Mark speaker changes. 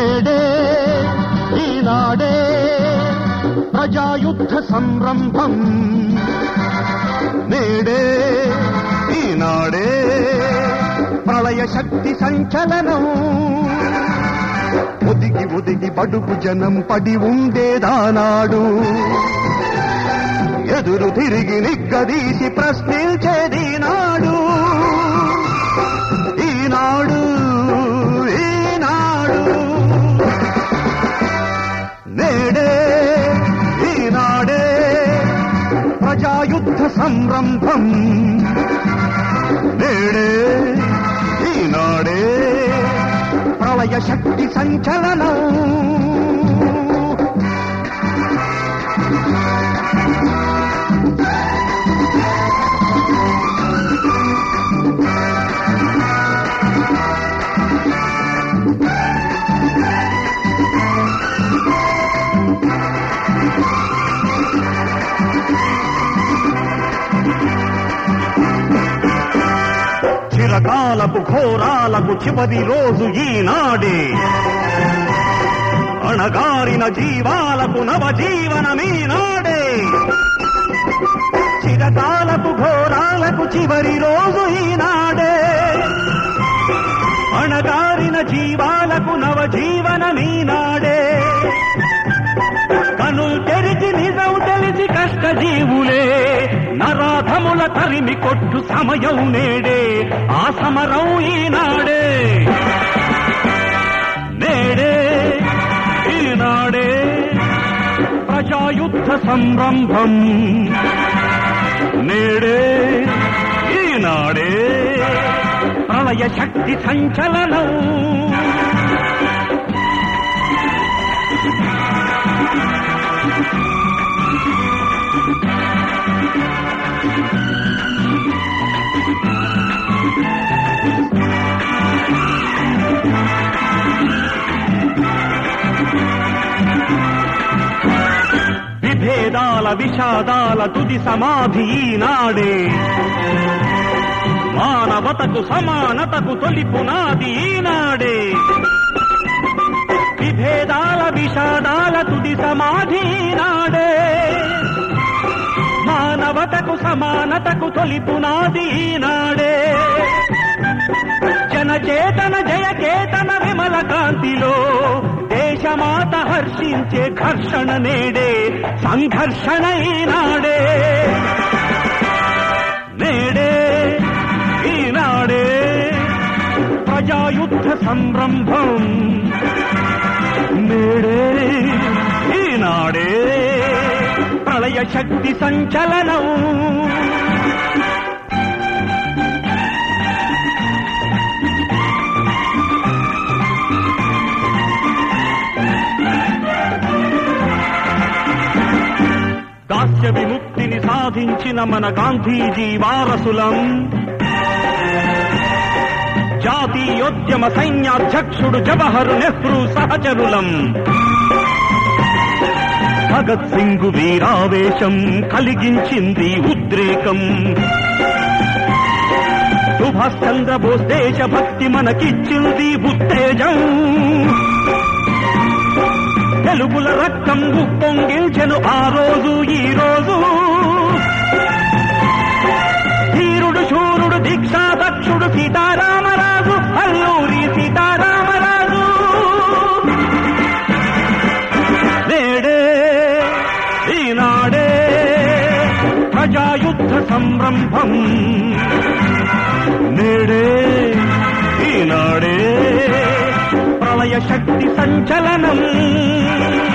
Speaker 1: నేడే ఈనాడే ప్రజాయుద్ధ సంరంభం నేడే ఈనాడే ప్రళయ శక్తి సంచలనం ఒదిగి ఒదిగి బడుగు జనం పడి ఉండేదానాడు ఎదురు తిరిగి నిగ్గదీసి ప్రశ్నించేది నాడు ఈనాడు ఈనాడు నేడే ఈనాడే ప్రజాయుద్ధ సంరంభం నేడే ఈనాడే ప్రళయ శక్తి సంచలనం చిరకాలపు ఘోరాలకు చివరి రోజు ఈనాడే అణగారిన జీవాలకు నవజీవనమీనాడే చిరకాలపు ఘోరాలకు చివరి రోజు ఈనాడే అణగారిన జీవాలకు నవజీవనమీనాడే కనులు తెరిచి నిజం తెలిసి కష్టజీవులే నరాధముల తరిమి కొట్టు సమయం నేడే ఆ సమరం ఈనాడే నేడే ఈనాడే ప్రజాయుద్ధ సంరంభం నేడే ఈనాడే ప్రళయ శక్తి సంచలనం విభేదాల విషాదాల తుది సమాధి ఈనాడే మానవతకు సమానతకు తొలి పునాది ఈనాడే విభేదాల విషాదాల తుది సమాధి ఈనాడే మానవతకు సమానతకు తొలి పునాది ఈనాడే జనచేతన జయకేతన విమల కాంతిలో దేశమాత హర్షించే ఘర్షణ నేడే సంఘర్షణ ఈనాడే నేడే ఈనాడే ప్రజాయుద్ధ సంరంభం నేడే ఈనాడే ప్రళయ శక్తి సంచలనం దాస్య విముక్తిని సాధించిన మన గాంధీజీ వారసులం జాతీయోద్యమ సైన్యాధ్యక్షుడు జవహర్ నెహ్రూ సహచరులం భగత్ సింగ్ వీరావేశం కలిగించింది ఉద్రేకం సుభాష్ చంద్రబోస్ దేశభక్తి మనకిచ్చింది ఉత్తేజం తెలుగుల రక్తం ఉప్పొంగిల్చెను ఆ రోజు ఈ రోజు ధీరుడు శూరుడు దీక్షా దక్షుడు సీతారామరాజు అల్లూరి సీతారామరాజు నేడే ఈనాడే ప్రజాయుద్ధ సంరంభం నేడే ఈనాడే ప్రళయ శక్తి సంచలనం